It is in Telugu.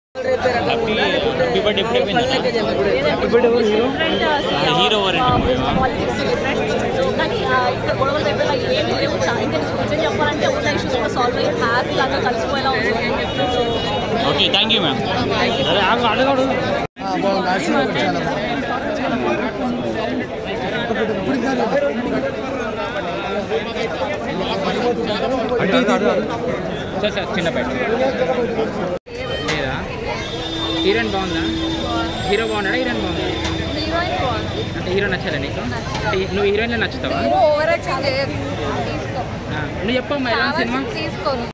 హ్యాపీ బర్త్డే ఎప్పుడు అయిపోయిందా హీరో వారంటీ పాలిటిక్స్ డిఫరెంట్ కానీ ఆ, ఇక్కడ గొడవలు దగ్గర ఏమి లేవు చాలా ఇంకా నిజం చెప్పాలంటే ఉన్న ఇష్యూస్ కూడా సాల్వ్ అయ్యి హ్యాపీ లాగా కలిసిపోయేలా ఉంది so okay thank you ma'am sir sir చిన్న బయట లేదా హీరోయిన్ బాగుందా హీరో బాగున్నాడా హీరోయిన్ బాగుందా హీరోయిన్ బాగుంది అంటే హీరో నచ్చాలా నీకు అంటే నువ్వు హీరోయిన్లో నచ్చుతావా ఓవర్ యాక్షన్ చేయదు తీసుకో ఆ, నువ్వు చెప్పమ్మా ఎలా ఉంది సినిమా తీసుకోను